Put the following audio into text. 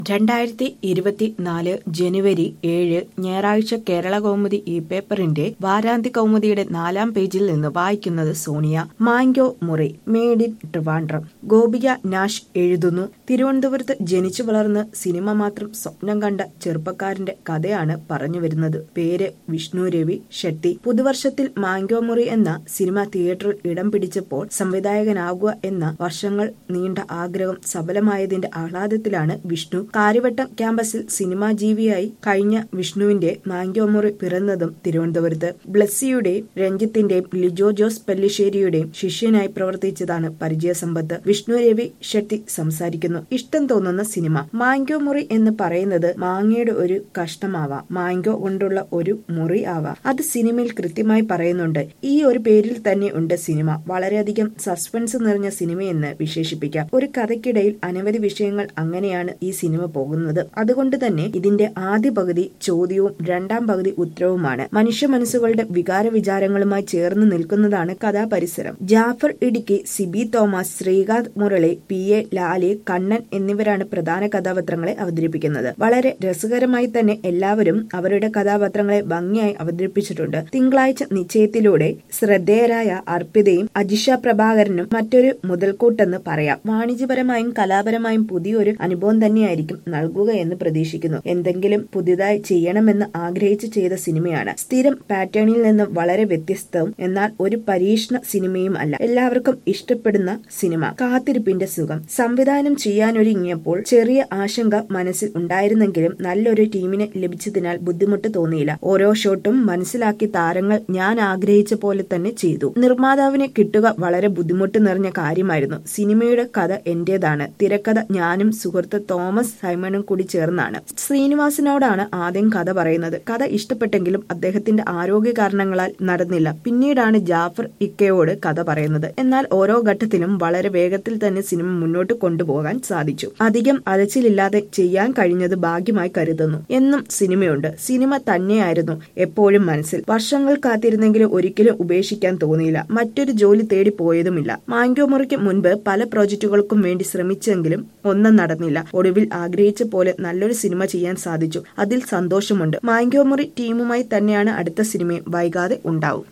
രണ്ടായിരത്തി ഇരുപത്തിനാല് ജനുവരി ഏഴ് ഞായറാഴ്ച കേരള കൗമുദി ഈ പേപ്പറിന്റെ വാരാന്ത്യ കൗമുദിയുടെ നാലാം പേജിൽ നിന്ന് വായിക്കുന്നത് സോണിയ മാങ്കോ മുറി മേഡ് ഇൻ ട്രിവാൻഡ്രം ഗോപിക നാഷ് എഴുതുന്നു തിരുവനന്തപുരത്ത് ജനിച്ചു വളർന്ന് സിനിമ മാത്രം സ്വപ്നം കണ്ട ചെറുപ്പക്കാരന്റെ കഥയാണ് പറഞ്ഞു വരുന്നത് പേര് വിഷ്ണു രവി ഷെട്ടി പുതുവർഷത്തിൽ മാങ്കോ മുറി എന്ന സിനിമ തിയേറ്ററിൽ ഇടം പിടിച്ചപ്പോൾ സംവിധായകനാകുക എന്ന വർഷങ്ങൾ നീണ്ട ആഗ്രഹം സഫലമായതിന്റെ ആഹ്ലാദത്തിലാണ് വിഷ്ണു കാര്യവട്ടം ക്യാമ്പസിൽ സിനിമാ ജീവിയായി കഴിഞ്ഞ വിഷ്ണുവിന്റെ മാങ്കോമുറി പിറന്നതും തിരുവനന്തപുരത്ത് ബ്ലസ്സിയുടെയും രഞ്ജിത്തിന്റെയും ലിജോ ജോസ് പല്ലിശ്ശേരിയുടെയും ശിഷ്യനായി പ്രവർത്തിച്ചതാണ് പരിചയസമ്പത്ത് വിഷ്ണു രവി ഷെട്ടി സംസാരിക്കുന്നു ഇഷ്ടം തോന്നുന്ന സിനിമ മാങ്കോ മുറി എന്ന് പറയുന്നത് മാങ്ങയുടെ ഒരു കഷ്ണമാവാം മാങ്കോ കൊണ്ടുള്ള ഒരു മുറി ആവാം അത് സിനിമയിൽ കൃത്യമായി പറയുന്നുണ്ട് ഈ ഒരു പേരിൽ തന്നെ ഉണ്ട് സിനിമ വളരെയധികം സസ്പെൻസ് നിറഞ്ഞ സിനിമയെന്ന് വിശേഷിപ്പിക്കാം ഒരു കഥയ്ക്കിടയിൽ അനവധി വിഷയങ്ങൾ അങ്ങനെയാണ് ഈ സിനിമ പോകുന്നത് അതുകൊണ്ട് തന്നെ ഇതിന്റെ ആദ്യ പകുതി ചോദ്യവും രണ്ടാം പകുതി ഉത്തരവുമാണ് മനുഷ്യ മനസ്സുകളുടെ വികാര വിചാരങ്ങളുമായി ചേർന്ന് നിൽക്കുന്നതാണ് കഥാപരിസരം ജാഫർ ഇടുക്കി സിബി തോമസ് ശ്രീകാന്ത് മുരളി പി എ ലാലി കണ്ണൻ എന്നിവരാണ് പ്രധാന കഥാപാത്രങ്ങളെ അവതരിപ്പിക്കുന്നത് വളരെ രസകരമായി തന്നെ എല്ലാവരും അവരുടെ കഥാപാത്രങ്ങളെ ഭംഗിയായി അവതരിപ്പിച്ചിട്ടുണ്ട് തിങ്കളാഴ്ച നിശ്ചയത്തിലൂടെ ശ്രദ്ധേയരായ അർപ്പിതയും അജിഷ പ്രഭാകരനും മറ്റൊരു മുതൽക്കൂട്ടെന്ന് പറയാം വാണിജ്യപരമായും കലാപരമായും പുതിയൊരു അനുഭവം തന്നെയായിരിക്കും നൽകുക എന്ന് പ്രതീക്ഷിക്കുന്നു എന്തെങ്കിലും പുതിയതായി ചെയ്യണമെന്ന് ആഗ്രഹിച്ച് ചെയ്ത സിനിമയാണ് സ്ഥിരം പാറ്റേണിൽ നിന്ന് വളരെ വ്യത്യസ്തവും എന്നാൽ ഒരു പരീക്ഷണ സിനിമയും അല്ല എല്ലാവർക്കും ഇഷ്ടപ്പെടുന്ന സിനിമ കാത്തിരിപ്പിന്റെ സുഖം സംവിധാനം ചെയ്യാനൊരുങ്ങിയപ്പോൾ ചെറിയ ആശങ്ക മനസ്സിൽ ഉണ്ടായിരുന്നെങ്കിലും നല്ലൊരു ടീമിനെ ലഭിച്ചതിനാൽ ബുദ്ധിമുട്ട് തോന്നിയില്ല ഓരോ ഷോട്ടും മനസ്സിലാക്കി താരങ്ങൾ ഞാൻ ആഗ്രഹിച്ച പോലെ തന്നെ ചെയ്തു നിർമ്മാതാവിനെ കിട്ടുക വളരെ ബുദ്ധിമുട്ട് നിറഞ്ഞ കാര്യമായിരുന്നു സിനിമയുടെ കഥ എന്റേതാണ് തിരക്കഥ ഞാനും സുഹൃത്ത് തോമസ് സൈമണും കൂടി ചേർന്നാണ് ശ്രീനിവാസനോടാണ് ആദ്യം കഥ പറയുന്നത് കഥ ഇഷ്ടപ്പെട്ടെങ്കിലും അദ്ദേഹത്തിന്റെ ആരോഗ്യ കാരണങ്ങളാൽ നടന്നില്ല പിന്നീടാണ് ജാഫർ ഇക്കയോട് കഥ പറയുന്നത് എന്നാൽ ഓരോ ഘട്ടത്തിലും വളരെ വേഗത്തിൽ തന്നെ സിനിമ മുന്നോട്ട് കൊണ്ടുപോകാൻ സാധിച്ചു അധികം അലച്ചിലില്ലാതെ ചെയ്യാൻ കഴിഞ്ഞത് ഭാഗ്യമായി കരുതുന്നു എന്നും സിനിമയുണ്ട് സിനിമ തന്നെയായിരുന്നു എപ്പോഴും മനസ്സിൽ വർഷങ്ങൾ കാത്തിരുന്നെങ്കിലും ഒരിക്കലും ഉപേക്ഷിക്കാൻ തോന്നിയില്ല മറ്റൊരു ജോലി തേടി പോയതുമില്ല മാങ്കോ മുറിക്ക് മുൻപ് പല പ്രോജക്റ്റുകൾക്കും വേണ്ടി ശ്രമിച്ചെങ്കിലും ഒന്നും നടന്നില്ല ഒടുവിൽ ആഗ്രഹിച്ച പോലെ നല്ലൊരു സിനിമ ചെയ്യാൻ സാധിച്ചു അതിൽ സന്തോഷമുണ്ട് മാങ്കോ മുറി ടീമുമായി തന്നെയാണ് അടുത്ത സിനിമയും വൈകാതെ ഉണ്ടാവും